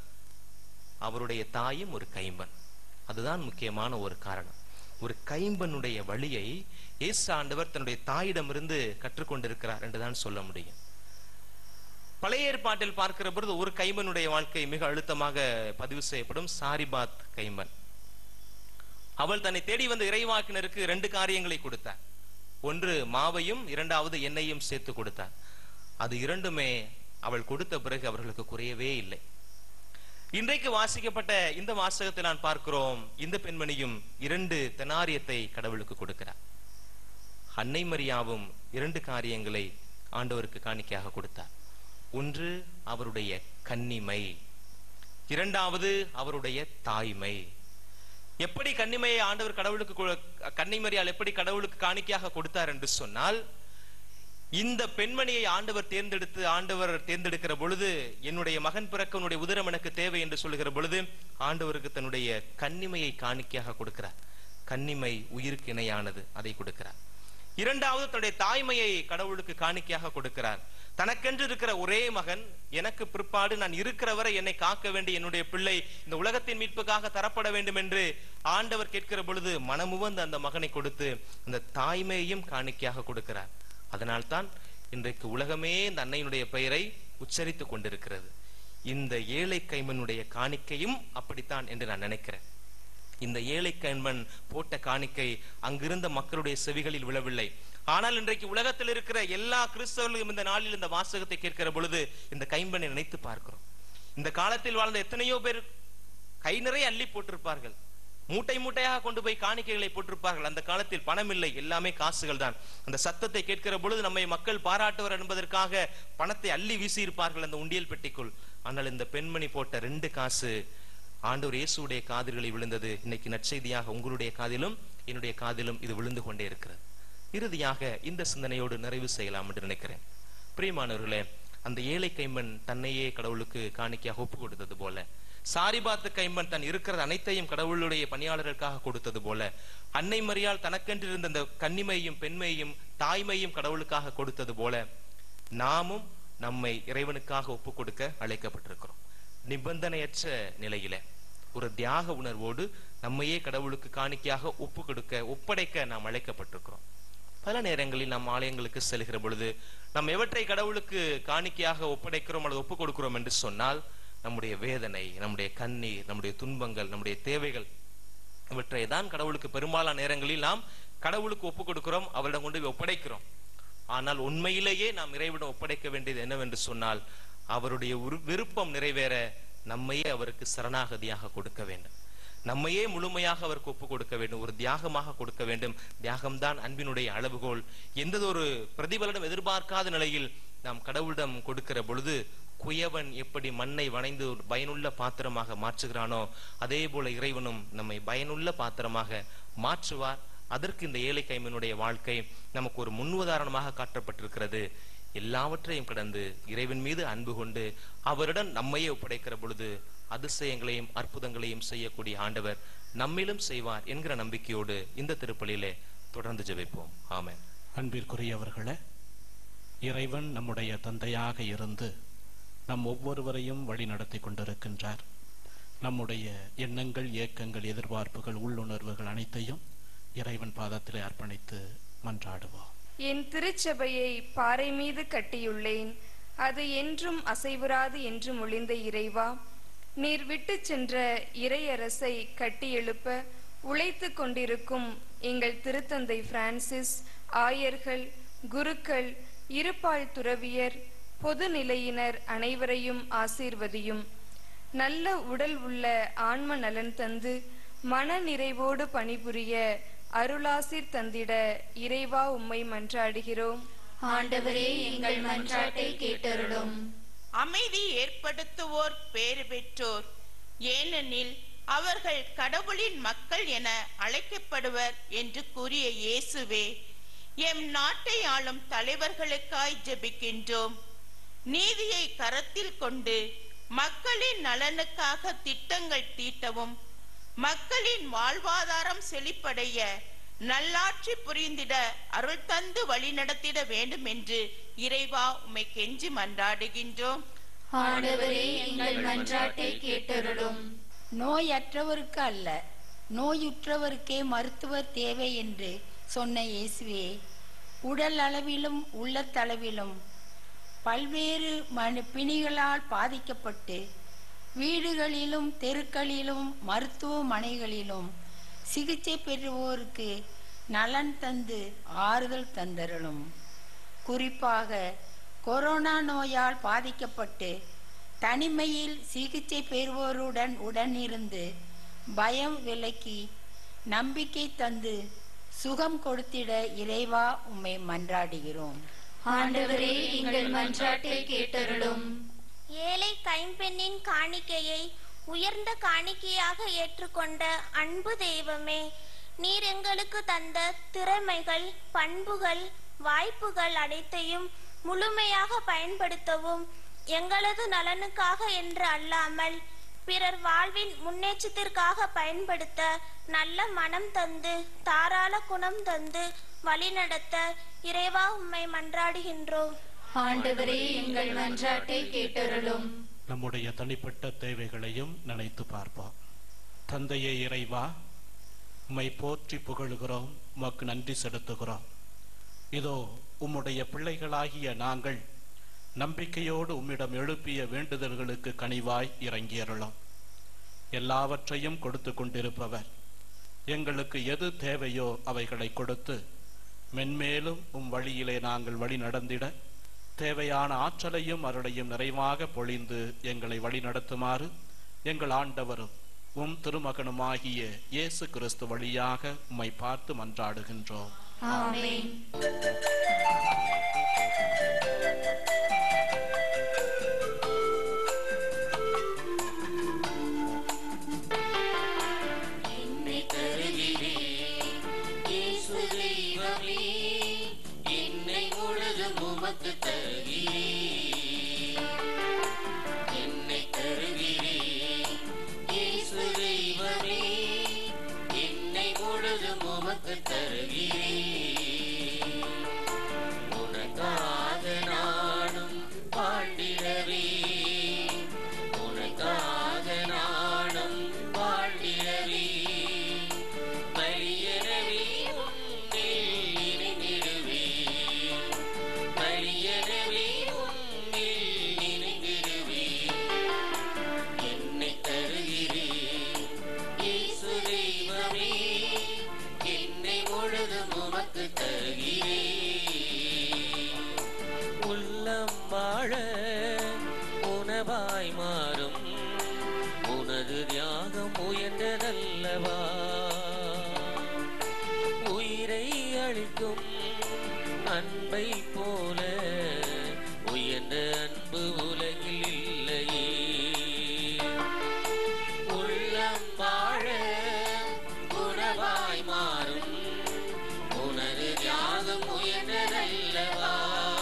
அவருடைய தாயும் ஒரு கைம்பன் அதுதான் முக்கியமான ஒரு காரணம் ஒரு கைம்பனுடைய வழியை இயேசு ஆண்டவர் தன்னுடைய தாயிடமிருந்து கற்றுக்கொண்டிருக்கிறார் என்றுதான் சொல்ல முடியும் பழைய ஏற்பாட்டில் பார்க்கிற பொழுது ஒரு கைம்பனுடைய வாழ்க்கை மிக அழுத்தமாக பதிவு செய்யப்படும் சாரிபாத் கைம்பன் அவள் தன்னை தேடி வந்த இறைவாக்கினருக்கு இரண்டு காரியங்களை கொடுத்தார் ஒன்று மாவையும் இரண்டாவது எண்ணெயும் சேர்த்து கொடுத்தார் அது இரண்டுமே அவள் கொடுத்த பிறகு அவர்களுக்கு குறையவே இல்லை இன்றைக்கு வாசிக்கப்பட்ட இந்த வாசகத்தை நான் பார்க்கிறோம் இந்த பெண்மணியும் இரண்டு தெனாரியத்தை கடவுளுக்கு கொடுக்கிறார் அன்னை மரியாவும் இரண்டு காரியங்களை ஆண்டவருக்கு காணிக்கையாக கொடுத்தார் ஒன்று அவருடைய கன்னிமை இரண்டாவது அவருடைய தாய்மை எப்படி கன்னிமையை ஆண்டவர் கடவுளுக்கு கொ- கன்னிமரியால் எப்படி கடவுளுக்கு காணிக்கையாக கொடுத்தார் என்று சொன்னால் இந்த பெண்மணியை ஆண்டவர் தேர்ந்தெடுத்து ஆண்டவர் தேர்ந்தெடுக்கிற பொழுது என்னுடைய மகன் பிறக்க உன்னுடைய உதரம் எனக்கு தேவை என்று சொல்லுகிற பொழுது ஆண்டவருக்கு தன்னுடைய கன்னிமையை காணிக்கையாக கொடுக்கிறார் கன்னிமை உயிருக்கு இணையானது அதை கொடுக்கிறார் இரண்டாவது தன்னுடைய தாய்மையை கடவுளுக்கு காணிக்கையாக கொடுக்கிறார் தனக்கென்று இருக்கிற ஒரே மகன் எனக்கு பிற்பாடு நான் இருக்கிற வரை என்னை காக்க வேண்டிய என்னுடைய பிள்ளை இந்த உலகத்தின் மீட்புக்காக தரப்பட வேண்டும் என்று ஆண்டவர் கேட்கிற பொழுது மனமுவந்து அந்த மகனை கொடுத்து அந்த தாய்மையையும் காணிக்கையாக கொடுக்கிறார் அதனால்தான் இன்றைக்கு உலகமே இந்த அன்னையினுடைய பெயரை உச்சரித்துக் கொண்டிருக்கிறது இந்த ஏழை கைமனுடைய காணிக்கையும் அப்படித்தான் என்று நான் நினைக்கிறேன் இந்த ஏழை கைம்பன் போட்ட காணிக்கை அங்கிருந்த மக்களுடைய செவிகளில் விழவில்லை ஆனால் இன்றைக்கு உலகத்தில் இருக்கிற எல்லா கிறிஸ்தவர்களும் இந்த நாளில் இந்த வாசகத்தை கேட்கிற பொழுது இந்த கைம்பனை நினைத்து பார்க்கிறோம் இந்த காலத்தில் வாழ்ந்த எத்தனையோ பேர் கை நிறைய அள்ளி போட்டிருப்பார்கள் மூட்டை மூட்டையாக கொண்டு போய் காணிக்கைகளை போட்டிருப்பார்கள் அந்த காலத்தில் பணம் இல்லை எல்லாமே காசுகள் தான் அந்த சத்தத்தை கேட்கிற பொழுது நம்மை மக்கள் பாராட்டுவர் என்பதற்காக பணத்தை அள்ளி வீசி இருப்பார்கள் அந்த உண்டியல் பெட்டிக்குள் ஆனால் இந்த பெண்மணி போட்ட ரெண்டு காசு ஆண்டவர் இயேசுடைய காதுகளில் விழுந்தது இன்னைக்கு நற்செய்தியாக உங்களுடைய காதிலும் என்னுடைய காதிலும் இது விழுந்து கொண்டே இருக்கிறது இறுதியாக இந்த சிந்தனையோடு நிறைவு செய்யலாம் என்று நினைக்கிறேன் பிரியமானவர்களே அந்த ஏழை கைம்பன் தன்னையே கடவுளுக்கு காணிக்கையாக ஒப்பு கொடுத்தது போல சாரிபாத்து கைம்பன் தன் இருக்கிற அனைத்தையும் கடவுளுடைய பணியாளர்களுக்காக கொடுத்தது போல அன்னை மரியாள் தனக்கென்று இருந்த அந்த கன்னிமையும் பெண்மையும் தாய்மையும் கடவுளுக்காக கொடுத்தது போல நாமும் நம்மை இறைவனுக்காக ஒப்பு கொடுக்க அழைக்கப்பட்டிருக்கிறோம் நிபந்தனையற்ற நிலையில ஒரு தியாக உணர்வோடு நம்மையே கடவுளுக்கு காணிக்கையாக ஒப்பு கொடுக்க ஒப்படைக்க நாம் அழைக்கப்பட்டிருக்கிறோம் பல நேரங்களில் நாம் ஆலயங்களுக்கு செல்கிற பொழுது நாம் எவற்றை கடவுளுக்கு காணிக்கையாக ஒப்படைக்கிறோம் அல்லது ஒப்பு கொடுக்கிறோம் என்று சொன்னால் நம்முடைய வேதனை நம்முடைய கண்ணீர் நம்முடைய துன்பங்கள் நம்முடைய தேவைகள் இவற்றை தான் கடவுளுக்கு பெரும்பாலான நேரங்களில் நாம் கடவுளுக்கு ஒப்பு கொடுக்கிறோம் அவரிடம் கொண்டு போய் ஒப்படைக்கிறோம் ஆனால் உண்மையிலேயே நாம் இறைவிடம் ஒப்படைக்க வேண்டியது என்னவென்று சொன்னால் அவருடைய உரு- விருப்பம் நிறைவேற நம்மையே அவருக்கு சரணாகதியாக கொடுக்க வேண்டும் நம்மையே முழுமையாக அவருக்கு ஒப்பு கொடுக்க வேண்டும் ஒரு தியாகமாக கொடுக்க வேண்டும் தியாகம்தான் அன்பினுடைய அளவுகோல் எந்ததொரு பிரதிபலனும் எதிர்பார்க்காத நிலையில் நாம் கடவுளிடம் கொடுக்கிற பொழுது குயவன் எப்படி மண்ணை வணைந்து ஒரு பயனுள்ள பாத்திரமாக மாற்றுகிறானோ அதே போல இறைவனும் நம்மை பயனுள்ள பாத்திரமாக மாற்றுவார் அதற்கு இந்த ஏழை கைமனுடைய வாழ்க்கை நமக்கு ஒரு முன்னுதாரணமாக காட்டப்பட்டிருக்கிறது எல்லாவற்றையும் கடந்து இறைவன் மீது அன்பு கொண்டு அவரிடம் நம்மையே ஒப்படைக்கிற பொழுது அதிசயங்களையும் அற்புதங்களையும் செய்யக்கூடிய ஆண்டவர் நம்மிலும் செய்வார் என்கிற நம்பிக்கையோடு இந்த திருப்பலியிலே தொடர்ந்து ஜெபிப்போம் ஆமென் அன்பிற்குரியவர்களே இறைவன் நம்முடைய தந்தையாக இருந்து நம் ஒவ்வொருவரையும் வழி நடத்தி கொண்டிருக்கின்றார் நம்முடைய எண்ணங்கள் ஏக்கங்கள் எதிர்பார்ப்புகள் உள்ளுணர்வுகள் அனைத்தையும் இறைவன் பாதத்திலே அர்ப்பணித்து மன்றாடுவோம் என் திருச்சபையை பாறை மீது கட்டியுள்ளேன் அது என்றும் அசைவுறாது என்று மொழிந்த இறைவா நீர் விட்டுச் சென்ற இறையரசை கட்டி எழுப்ப உழைத்துக் கொண்டிருக்கும் எங்கள் திருத்தந்தை பிரான்சிஸ் ஆயர்கள் குருக்கள் இருபால் துறவியர் பொது நிலையினர் அனைவரையும் ஆசீர்வதியும் நல்ல உடல் உள்ள ஆன்ம நலன் தந்து மன நிறைவோடு பணிபுரிய அருளாசிர் தந்திட இறைவா உம்மை மன்றாடுகிறோம் ஆண்டவரே எங்கள் மன்றாட்டை கேட்டருளும் அமைதி ஏற்படுத்துவோர் பேறு பெற்றோர் ஏனெனில் அவர்கள் கடவுளின் மக்கள் என அழைக்கப்படுவர் என்று கூறிய இயேசுவே எம் நாட்டை ஆளும் தலைவர்களுக்காய் ஜெபிக்கின்றோம் நீதியை கரத்தில் கொண்டு மக்களின் நலனுக்காக திட்டங்கள் தீட்டவும் மக்களின் வாழ்வாதாரம் செழிப்படைய நல்லாட்சி புரிந்திட அருள் தந்து வழிநடத்திட வேண்டும் என்று இறைவா உம்மை கெஞ்சி மன்றாடுகின்றோம் ஆண்டவரே எங்கள் மன்றாட்டை கேட்டருளும் நோயற்றவருக்கு அல்ல நோயுற்றவருக்கே மருத்துவர் தேவை என்று சொன்ன இயேசுவே உடல் அளவிலும் உள்ளத்தளவிலும் பல்வேறு மனு பிணிகளால் பாதிக்கப்பட்டு வீடுகளிலும் தெருக்களிலும் மருத்துவமனைகளிலும் சிகிச்சை பெறுவோருக்கு நலன் தந்து ஆறுதல் தந்தருளும் குறிப்பாக கொரோனா நோயால் பாதிக்கப்பட்டு தனிமையில் சிகிச்சை பெறுவோருடன் உடனிருந்து பயம் விலக்கி நம்பிக்கை தந்து சுகம் கொடுத்திட இறைவா உம்மை மன்றாடுகிறோம் ஆண்டவரே எங்கள் மன்றாட்டை கேட்டருளும் ஏழை கைம்பெண்ணின் காணிக்கையை உயர்ந்த காணிக்கையாக ஏற்றுக்கொண்ட அன்பு தெய்வமே நீர் எங்களுக்கு தந்த திறமைகள் பண்புகள் வாய்ப்புகள் அனைத்தையும் முழுமையாக பயன்படுத்தவும் எங்களது நலனுக்காக என்று அல்லாமல் பிறர் வாழ்வின் முன்னேற்றத்திற்காக பயன்படுத்த நல்ல மனம் தந்து தாராள குணம் தந்து வழிநடத்த இறைவா உம்மை மன்றாடுகின்றோம் ஆண்டவரே எங்கள் மன்றாட்டை கேட்டருளும் நம்முடைய தனிப்பட்ட தேவைகளையும் நினைத்து பார்ப்போம் தந்தையே இறைவா உம்மை போற்றி புகழுகிறோம் உமக்கு நன்றி செலுத்துகிறோம் இதோ உம்முடைய பிள்ளைகளாகிய நாங்கள் நம்பிக்கையோடு உம்மிடம் எழுப்பிய வேண்டுதல்களுக்கு கனிவாய் இறங்கியருளோம் எல்லாவற்றையும் கொடுத்து கொண்டிருப்பவர் எங்களுக்கு எது தேவையோ அவைகளை கொடுத்து மென்மேலும் உம் வழியிலே நாங்கள் வழி நடந்திட தேவையான ஆற்றலையும் அருளையும் நிறைவாக பொழிந்து எங்களை வழி நடத்துமாறு எங்கள் ஆண்டவரும் உம் திருமகனுமாகிய இயேசு கிறிஸ்து வழியாக உம்மை பார்த்து மன்றாடுகின்றோம் ஆமென் என்னை தருகிறேன் இயேசு தெய்வமே என்னை முழுதும் உமக்கு தருகிறேன் என்னை தருகிறேன் இயேசு தெய்வமே என்னை முழுதும் உமக்கு தருகிறேன் உனக்காக நானும் வாழ்ந்திடவே உனக்காக நானும் வாழ்ந்திடவே பலியனவே உன்னில் இணைந்திடுவே பலியனவே உன்னில் இணைந்திடுவே என்னை தருகிறேன் இயேசு தெய்வமே என்னை முழுதும் உமக்கு தருகிறேன் உள்ளம் வாழ உணவாய் மாறும் உனது தியாகம் உயர்ந்ததல்லவா உயிரை அளிக்கும் அன்பை போல உயர்ந்த அன்பு உலகில் இல்லையே உள்ளம் வாழ உணவாய் மாறும் உனது தியாகம் உயர்ந்ததல்லவா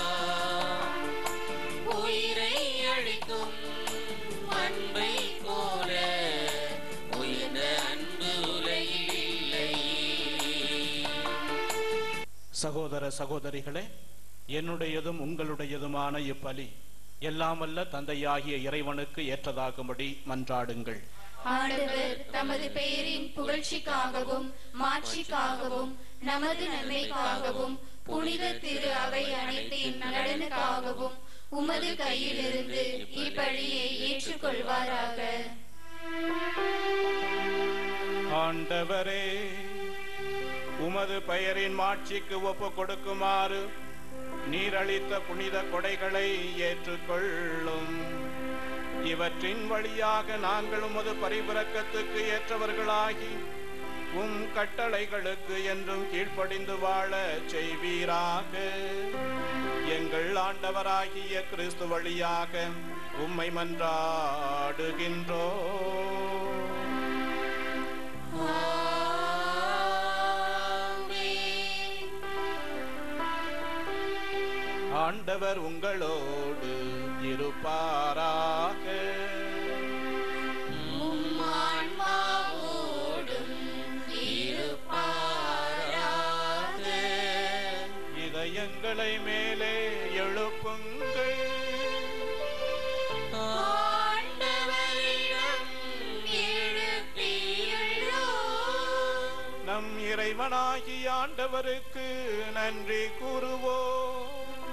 உயிரை அழிக்கும் அன்பை போல உயர்ந்த அன்பு உலகில் இல்லையே சகோதர சகோதரிகளே என்னுடையதும் உங்களுடையதுமான இப்பலி எல்லாம் வல்ல தந்தையாகிய இறைவனுக்கு ஏற்றதாகும்படி மன்றாடுங்கள் ஆண்டவர் தமது பெயரின் புகழ்ச்சிக்காகவும் மாட்சிக்காகவும் நமது நன்மைக்காகவும் புனித திரு அவை அனைத்தின் நலனுக்காகவும் உமது கையிலிருந்து இப்பழியை ஏற்றுக்கொள்வாராக ஆண்டவரே உமது பெயரின் மாட்சிக்கு ஒப்பு கொடுக்குமாறு நீரளித்த புனித கொடைகளை ஏற்றுக்கொள்ளும் இவற்றின் வழியாக நாங்கள் உமது பரிபிறக்கத்துக்கு ஏற்றவர்களாகி உம் கட்டளைகளுக்கு என்றும் கீழ்ப்படிந்து வாழ செய்வீராக எங்கள் ஆண்டவராகிய கிறிஸ்து வழியாக உம்மை மன்றாடுகின்றோ ஆண்டவர் உங்களோடு இருப்பாராக இதயங்களை மேலே எழுப்புங்கள் நம் இறைவனாகி ஆண்டவருக்கு நன்றி கூறுவோம்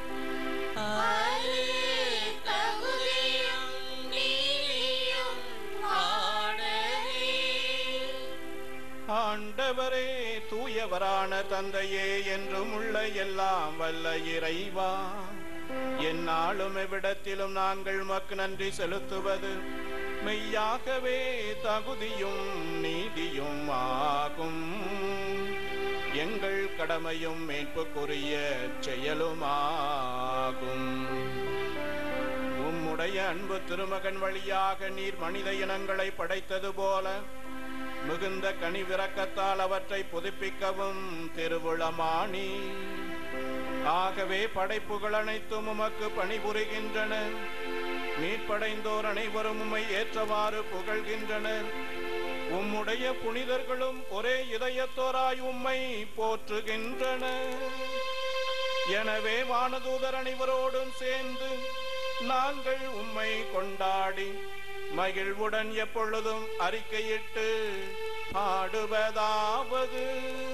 ஆண்டவரே தூயவரான தந்தையே என்றும் உள்ள எல்லாம் வல்ல இறைவா எந்நாளும் எவ்விடத்திலும் நாங்கள் மக்கு நன்றி செலுத்துவது மெய்யாகவே தகுதியும் நீதியும் ஆகும் எங்கள் கடமையும் மீட்புக்குரிய செயலுமாகும் உம்முடைய அன்பு திருமகன் வழியாக நீர் மனித இனங்களை படைத்தது போல மிகுந்த கனிவிறக்கத்தால் அவற்றை புதுப்பிக்கவும் திருவுளமானி ஆகவே படைப்புகள் அனைத்தும் உமக்கு பணிபுரிகின்றன மீட்படைந்தோர் அனைவரும் உம்மை ஏற்றவாறு புகழ்கின்றனர் உம்முடைய புனிதர்களும் ஒரே இதயத்தோராய் உம்மை போற்றுகின்றனர் எனவே வானதூதர் அனைவரோடும் சேர்ந்து நாங்கள் உம்மை கொண்டாடி மகிழ்வுடன் எப்பொழுதும் அறிக்கையிட்டு பாடுவதாவது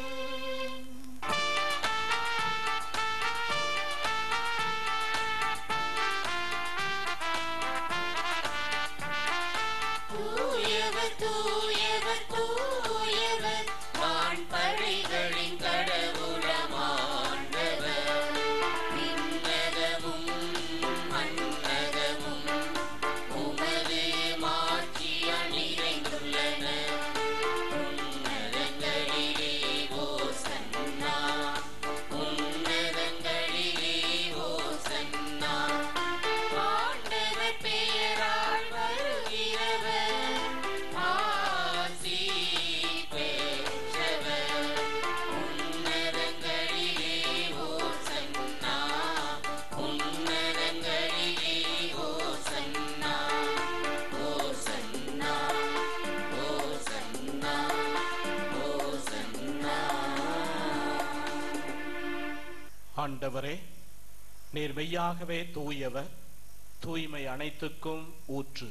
தூயவர் தூயவர் தூயவர் வான்படைகளின் கடவுளமாண்டவர் விண்ணகமும் மண்ணகமும் உமது மாட்சியால் நிறைந்துள்ளன உன்னதங்களிலே ஓசன்னா உன்னதங்களிலே ஓசன்னா ஆண்டவர் பெயரால் வருகிறவர் ஆசி பெற்றவர் உன்னதங்களிலே ஓசன்னா உன்னதங்களிலே ஓசன்னா ஓசன்னா ஓசன்னா ஓசன்னா ஆண்டவரே நீர் மெய்யாகவே தூயவர் தூய்மை அனைத்துக்கும் ஊற்று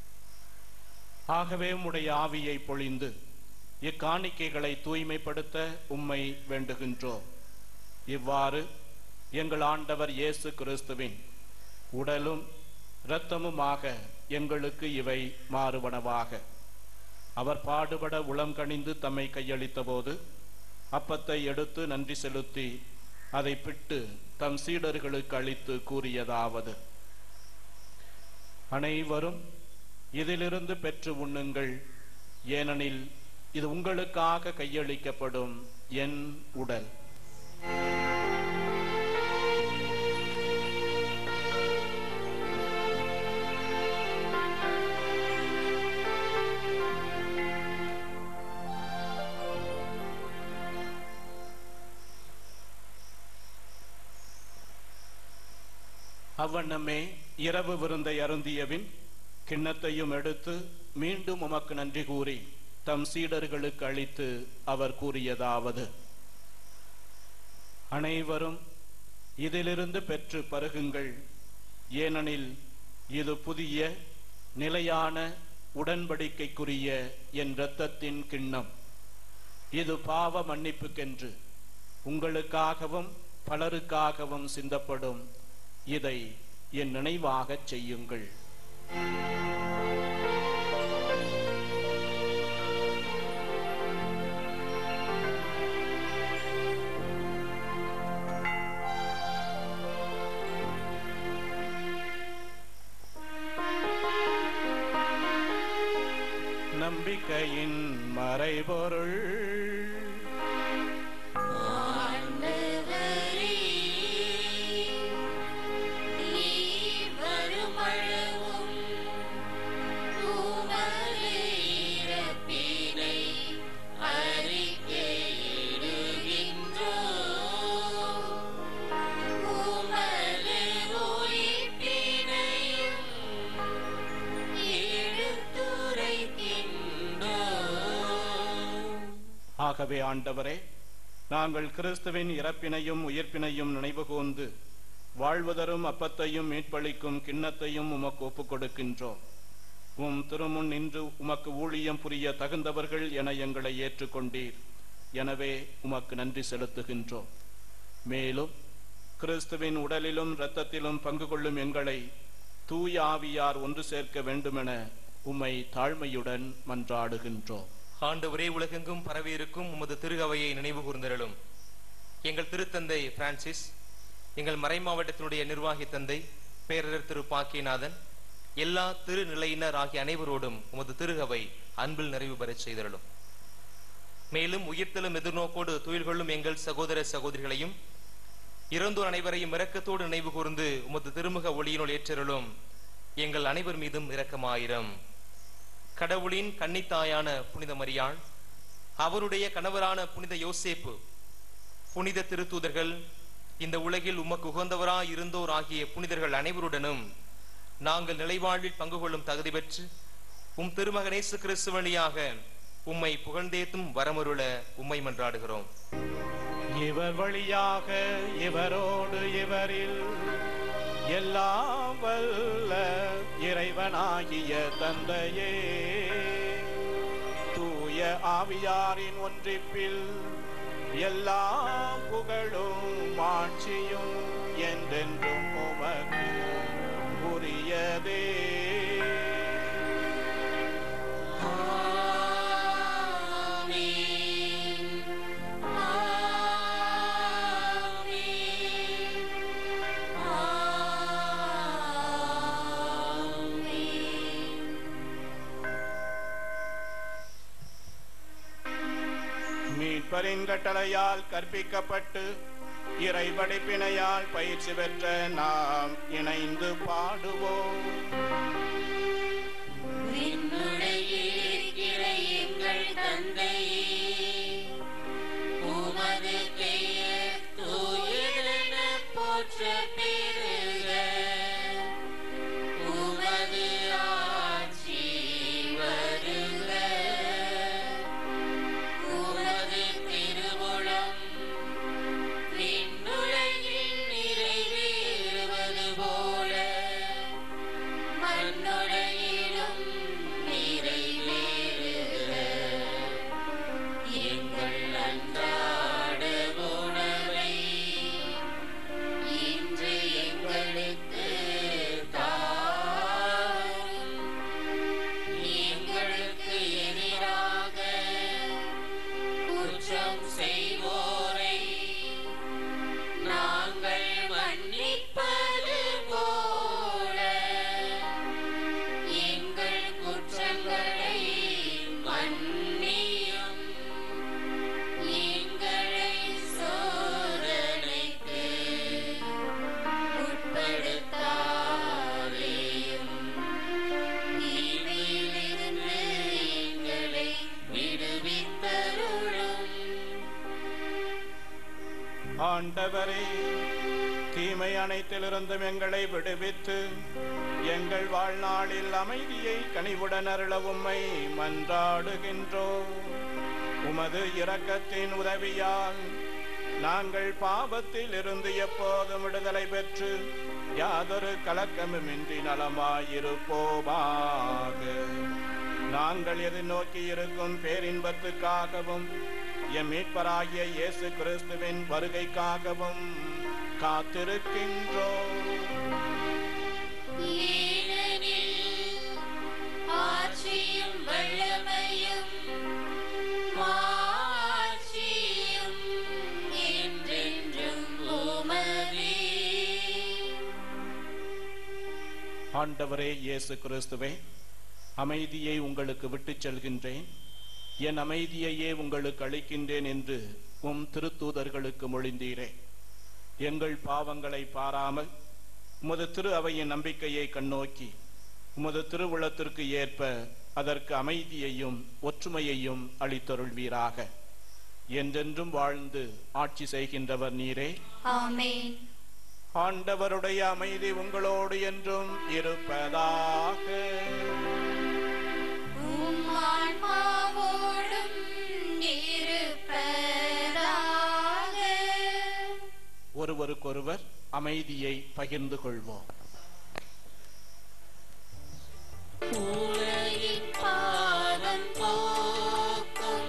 ஆகவே உம்முடைய ஆவியை பொழிந்து இக்காணிக்கைகளை தூய்மைப்படுத்த உம்மை வேண்டுகின்றோம் இவ்வாறு எங்கள் ஆண்டவர் இயேசு கிறிஸ்துவின் உடலும் இரத்தமுமாக எங்களுக்கு இவை மாறுவனவாக அவர் பாடுபட உளம் கனிந்து தம்மை கையளித்த போது அப்பத்தை எடுத்து நன்றி செலுத்தி அதை பிட்டு தம் சீடர்களுக்கு அளித்து கூறியதாவது அனைவரும் இதிலிருந்து பெற்று உண்ணுங்கள் ஏனெனில் இது உங்களுக்காக கையளிக்கப்படும் என் உடல் அவ்வண்ணமே இரவு விருந்தை அருந்தியபின் கிண்ணத்தையும் எடுத்து மீண்டும் உமக்கு நன்றி கூறி தம் சீடர்களுக்கு அளித்து அவர் கூறியதாவது அனைவரும் இதிலிருந்து பெற்று பருகுங்கள் ஏனெனில் இது புதிய நிலையான உடன்படிக்கைக்குரிய என் இரத்தத்தின் கிண்ணம் இது பாவ மன்னிப்புக்கென்று உங்களுக்காகவும் பலருக்காகவும் சிந்தப்படும் இதை என் நினைவாகச் செய்யுங்கள் நம்பிக்கையின் மறைபொருள் ஆண்டவரே, நீர் வருமளவும் உமது இறப்பினை அறிக்கையிடுகின்றோம். உமது உயிர்ப்பினையும் எடுத்துரைக்கின்றோம். ஆகவே ஆண்டவரே நாங்கள் கிறிஸ்துவின் இறப்பினையும் உயிர்ப்பினையும் நினைவு கூர்ந்து வாழ்வதரும் அப்பத்தையும் மீட்பளிக்கும் கிண்ணத்தையும் உமக்கு ஒப்புக் கொடுக்கின்றோம் உம் திருமுன் நின்று உமக்கு ஊழியம் புரிய தகுந்தவர்கள் என எங்களை ஏற்றுக்கொண்டீர் எனவே உமக்கு நன்றி செலுத்துகின்றோம் மேலும் கிறிஸ்துவின் உடலிலும் இரத்தத்திலும் பங்கு கொள்ளும் எங்களை தூய ஆவியார் ஒன்று சேர்க்க வேண்டுமென உம்மை தாழ்மையுடன் மன்றாடுகின்றோம் ஆண்டவரே உலகெங்கும் பரவியிருக்கும் உமது திருகவையை நினைவு கூர்ந்தருளும் எங்கள் திருத்தந்தை பிரான்சிஸ் எங்கள் மறைமாவட்டத்தினுடைய நிர்வாகி தந்தை பேரரர் திரு பாக்கியநாதன் எல்லா திருநிலையினர் ஆகிய அனைவரோடும் உமது திருகவை அன்பில் நிறைவு பெறச் செய்தருளும் மேலும் உயிர்த்தலும் எதிர்நோக்கோடு துயில் கொள்ளும் எங்கள் சகோதர சகோதரிகளையும் இறந்தோர் அனைவரையும் இரக்கத்தோடு நினைவு கூர்ந்து உமது திருமுக ஒளியினுள் ஏற்றருளும் எங்கள் அனைவர் மீதும் இரக்கமாயிரம் கடவுளின் கன்னித்தாயான புனித மரியாள் அவருடைய கணவரான புனித யோசேப்பு புனித திருத்தூதர்கள் இந்த உலகில் உமக்கு உகந்தவராய் இருந்தோர் ஆகிய புனிதர்கள் அனைவருடனும் நாங்கள் நிலைவாழ்வில் பங்கு கொள்ளும் தகுதி பெற்று உம் திருமகனேசு கிறிஸ்து வழியாக உம்மை புகழ்ந்தேத்தும் வரமருள உம்மை மன்றாடுகிறோம் இவர் வழியாக இவரோடு இவரில் எல்லாம் வல்ல இறைவனாகிய தந்தையே தூய ஆவியாரின் ஒன்றிப்பில் எல்லா புகழும் ஆட்சியும் என்றென்றும் உமக்கு உரியதே மீட்பரின் கட்டளையால் கற்பிக்கப்பட்டு இறை படிப்பினையால் பயிற்சி பெற்ற நாம் இணைந்து பாடுவோம் விண்ணுலகிலிருக்கிற எங்கள் தந்தையே, உமது பெயர் தூயதென போற்றப் பெறுக. உமது ஆட்சி வருக. உமது திருவுளம் விண்ணுலகில் நிறைவேறுவது போல மண்ணுலகிலும் நிறைவேறுக. எங்கள் அன்றாட உணவை இன்று எங்களுக்கு தாரும். எங்களுக்கு எதிராக குற்றம் செய்வோரை நாங்கள் மன்னிப்பது போல எங்கள் குற்றங்களை மன்னியும் எங்களை சோதனைக்கு உட்படுத்தாதேயும் தீமையிலிருந்து எங்களை விடுவித்தருளும் ஆண்டவரே தீமை அனைத்திலிருந்தும் எங்களை விடுவித்து எங்கள் வாழ்நாளில் அமைதியை கனிவுடன் அருள உம்மை மன்றாடுகின்றோம் உமது இரக்கத்தின் உதவியால் நாங்கள் பாவத்தில் இருந்து எப்போதும் விடுதலை பெற்று யாதொரு கலக்கமுமின்றி நலமாயிருப்போமாக நாங்கள் எதிர்நோக்கி இருக்கும் பேரின்பத்துக்காகவும் எம் மீட்பராகிய இயேசு கிறிஸ்துவின் வருகைக்காகவும் காத்திருக்கின்றோம் ஏனெனில் ஆட்சியும் வல்லமையும் மாட்சியும் என்றென்றும் உமதே ஆண்டவரே இயேசு கிறிஸ்துவே அமைதியை உங்களுக்கு விட்டுச் செல்கின்றேன் என் அமைதியையே உங்களுக்கு அளிக்கின்றேன் என்று உம் திருத்தூதர்களுக்கு மொழிந்தீரே எங்கள் பாவங்களை பாராமல் உமது திரு அவையின் நம்பிக்கையை கண்ணோக்கி உமது திருவுளத்திற்கு ஏற்ப அதற்கு அமைதியையும் ஒற்றுமையையும் அளித்தருள்வீராக என்றென்றும் வாழ்ந்து ஆட்சி செய்கின்றவர் நீரே ஆமென் ஆண்டவருடைய அமைதி உங்களோடு என்றும் இருப்பதாக உம் ஆன்மாவோடும் இருப்பதாக ஒருவருக்கொருவர் அமைதியை பகிர்ந்து கொள்வோம் உலகின் பாவம் போக்கும்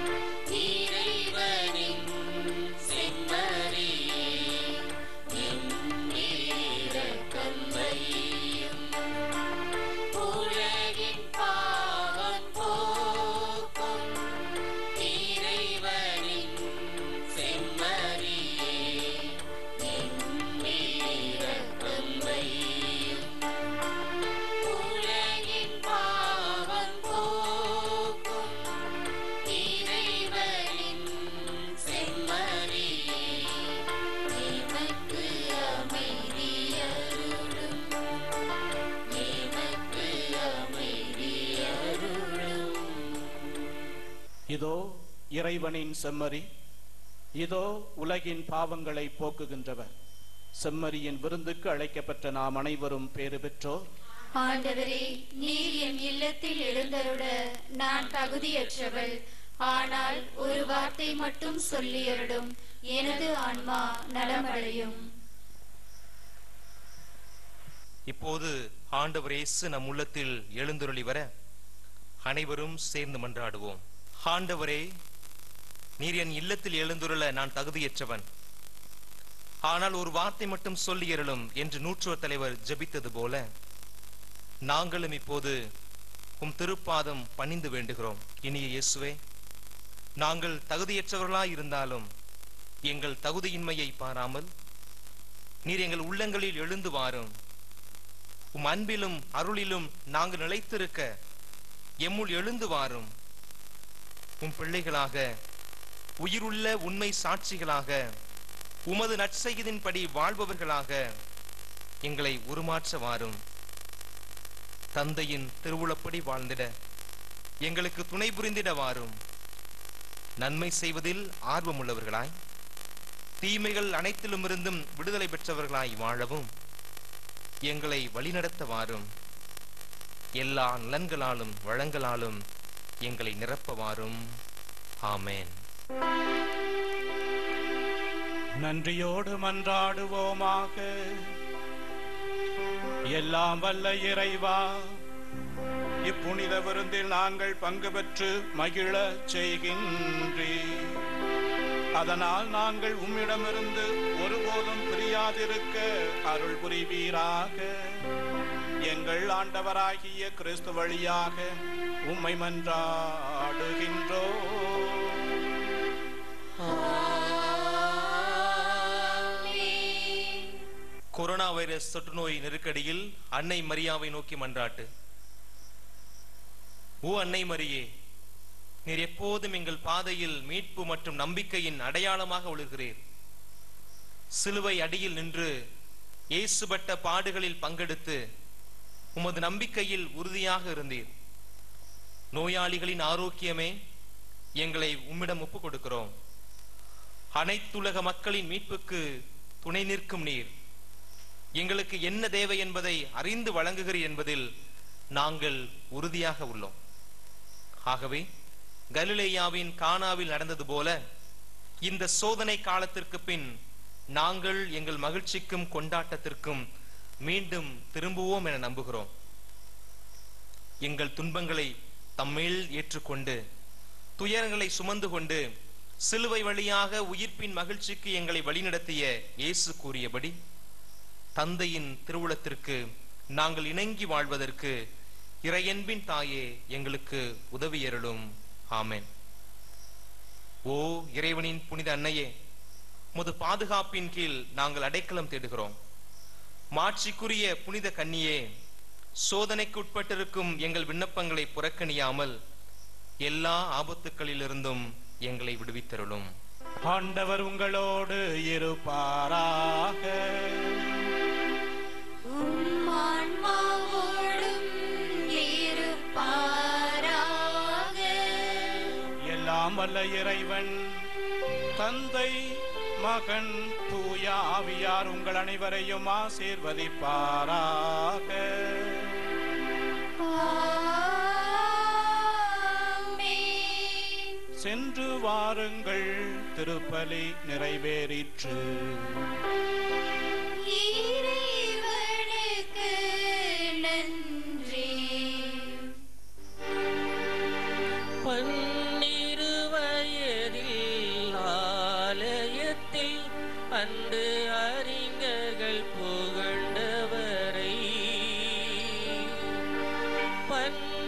இறைவனின் செம்மறியே, என் இரக்கம் வையும். உலகின் பாவம் போக்கும் இறைவனின் செம்மறியே, என் இரக்கம் வையும். உலகின் பாவம் போக்கும் இறைவனின் செம்மறியே, எமக்கு அமைதி அருளும். எமக்கு அமைதி அருளும். இதோ இறைவனின் செம்மறி இதோ உலகின் பாவங்களை போக்குகின்றவர் செம்மறியின் விருந்துக்கு அழைக்கப்பட்ட நாம் அனைவரும் பேறு பெற்றோர் ஆண்டவரே நீர் என் இல்லத்தில் எழுந்தருட நான் தகுதியற்றவள் ஆனால் ஒரு வார்த்தை மட்டும் சொல்லியருடும் எனது ஆன்மா நலமடையும் இப்போது ஆண்டவர் இயேசு நம் உள்ளத்தில் எழுந்தருளி வர அனைவரும் சேர்ந்து மன்றாடுவோம் ஆண்டவரே நீர் என் இல்லத்தில் எழுந்துருள நான் தகுதியற்றவன் ஆனால் ஒரு வார்த்தை மட்டும் சொல்லியருளும் என்று நூற்றுவர் தலைவர் ஜெபித்தது போல நாங்களும் இப்போது உம் திருப்பாதம் பணிந்து வேண்டுகிறோம் இனிய இயேசுவே நாங்கள் தகுதியற்றவர்களாய் இருந்தாலும் எங்கள் தகுதியின்மையை பாராமல் நீர் எங்கள் உள்ளங்களில் எழுந்து வாரும் உம் அன்பிலும் அருளிலும் நாங்கள் நிலைத்திருக்க எம்முள் எழுந்து வாரும் உம் பிள்ளைகளாக உயிருள்ள உண்மை சாட்சிகளாக உமது நற்செய்தின்படி வாழ்பவர்களாக எங்களை உருமாற்ற வாரும் தந்தையின் திருவுளப்படி வாழ்ந்திட எங்களுக்கு துணை புரிந்திட வாரும் நன்மை செய்வதில் ஆர்வமுள்ளவர்களாய் தீமைகள் அனைத்திலுமிருந்தும் விடுதலை பெற்றவர்களாய் வாழவும் எங்களை வழிநடத்த வாரும் எல்லா நலன்களாலும் வளங்களாலும் எங்களை நிரப்ப வாரும் ஆமென் நன்றியோடு மன்றாடுவோமாக எல்லாம் வல்ல இறைவா இப்புனித விருந்தில் நாங்கள் பங்கு பெற்று மகிழ செய்கின்றே அதனால் நாங்கள் உம்மிடமிருந்து ஒருபோதும் பிரியாதிருக்க அருள் புரிவீராக எங்கள் ஆண்டவராகிய கிறிஸ்து வழியாக உம்மை மன்றாடுகின்றோ கொரோனா வைரஸ் தொற்றுநோய் நெருக்கடியில் அன்னை மரியாவை நோக்கி மன்றாட்டு ஓ அன்னை மரியே நீர் எப்போதும் எங்கள் பாதையில் மீட்பு மற்றும் நம்பிக்கையின் அடையாளமாக ஒளிர்கிறீர் சிலுவை அடியில் நின்று இயேசுபட்ட பாடுகளில் பங்கெடுத்து உமது நம்பிக்கையில் உறுதியாக இருந்தீர் நோயாளிகளின் ஆரோக்கியமே எங்களை உம்மிடம் ஒப்புக் கொடுக்கிறோம் அனைத்துலக மக்களின் மீட்புக்கு துணை நிற்கும் நீர் எங்களுக்கு என்ன தேவை என்பதை அறிந்து வழங்குகிறீர் என்பதில் நாங்கள் உறுதியாக உள்ளோம் ஆகவே கலிலேயாவின் கானாவில் நடந்தது போல இந்த சோதனை காலத்திற்கு பின் நாங்கள் எங்கள் மகிழ்ச்சிக்கும் கொண்டாட்டத்திற்கும் மீண்டும் திரும்புவோம் என நம்புகிறோம் எங்கள் துன்பங்களை தம்மேல் ஏற்றுக்கொண்டு துயரங்களை சுமந்து கொண்டு சிலுவை வழியாக உயிர்ப்பின் மகிழ்ச்சிக்கு எங்களை வழிநடத்திய இயேசு கூறியபடி தந்தையின் திருவுளத்திற்கு நாங்கள் இணங்கி வாழ்வதற்கு இறையன்பின் தாயே எங்களுக்கு உதவியருளும் ஆமென் ஓ இறைவனின் புனித அன்னையே முது பாதுகாப்பின் கீழ் நாங்கள் அடைக்கலம் தேடுகிறோம் மாட்சிக்குரிய புனித கன்னியே சோதனைக்கு உட்பட்டிருக்கும் எங்கள் விண்ணப்பங்களை புறக்கணியாமல் எல்லா ஆபத்துக்களிலிருந்தும் எங்களை விடுவித்தருளும் ஆண்டவர் உங்களோடு இருப்பாராக உம்மான்மாவோடும் இருப்பாராக எல்லாம் வல்ல இறைவன் தந்தை மகன் தூய ஆவியார் உங்கள் அனைவரையும் ஆசீர்வதிப்பாராக ஆமென். சென்று வாருங்கள் திருப்பலி நிறைவேறிற்று இறைவனுக்கு நன்றி பன்னிரு வயதில் ஆலயத்தில் அன்று அறிஞர்கள் புகழ்ந்தவரை பன்னிரு